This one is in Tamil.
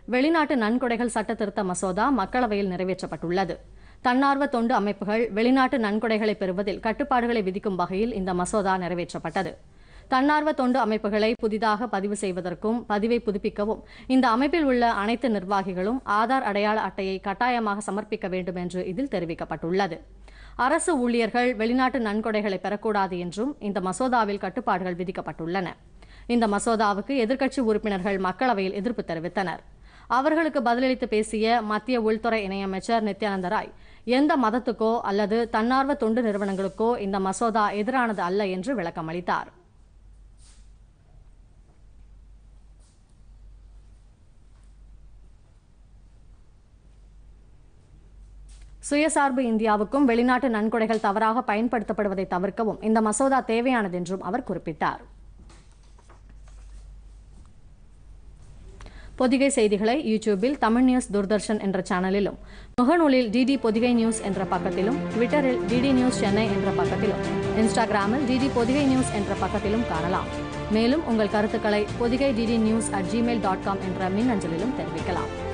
வெளிநாட்டு நன்கொடைகள் சட்ட திருத்த மசோதா மக்களவையில் நிறைவேற்றப்பட்டுள்ளது தன்னார்வ தொண்டு அமைப்புகள் வெளிநாட்டு நன்கொடைகளை பெறுவதில் கட்டுப்பாடுகளை விதிக்கும் வகையில் இந்த மசோதா நிறைவேற்றப்பட்டது தன்னார்வ தொண்டு அமைப்புகளை புதிதாக பதிவு செய்வதற்கும் பதிவை புதுப்பிக்கவும் இந்த அமைப்பில் உள்ள அனைத்து நிர்வாகிகளும் ஆதார் அடையாள அட்டையை கட்டாயமாக சமர்ப்பிக்க வேண்டும் என்று இதில் தெரிவிக்கப்பட்டுள்ளது அரசு ஊழியர்கள் வெளிநாட்டு நன்கொடைகளை பெறக்கூடாது என்றும் இந்த மசோதாவில் கட்டுப்பாடுகள் விதிக்கப்பட்டுள்ளன இந்த மசோதாவுக்கு எதிர்க்கட்சி உறுப்பினர்கள் மக்களவையில் எதிர்ப்பு தெரிவித்தனர் அவர்களுக்கு பதிலளித்து பேசிய மத்திய உள்துறை இணையமைச்சர் நித்யானந்த ராய் எந்த மதத்துக்கோ அல்லது தன்னார்வ தொண்டு நிறுவனங்களுக்கோ இந்த மசோதா எதிரானது அல்ல என்று விளக்கமளித்தார் சுயசார்பு இந்தியாவுக்கும் வெளிநாட்டு நன்கொடைகள் தவறாக பயன்படுத்தப்படுவதை தவிர்க்கவும் இந்த மசோதா தேவையானது என்றும் அவர் குறிப்பிட்டார் பொதிகை செய்திகளை யூடியூபில் தமிழ் நியூஸ் தூர்தர்ஷன் என்ற சேனலிலும் முகநூலில் டிடி பொதிகை நியூஸ் என்ற பக்கத்திலும் ட்விட்டரில் டிடி நியூஸ் சென்னை என்ற பக்கத்திலும் இன்ஸ்டாகிராமில் டிடி பொதிகை நியூஸ் என்ற பக்கத்திலும் காணலாம் மேலும் உங்கள் கருத்துக்களை Podhigai DD news at Gmail dot com என்ற மின்னஞ்சலிலும் தெரிவிக்கலாம்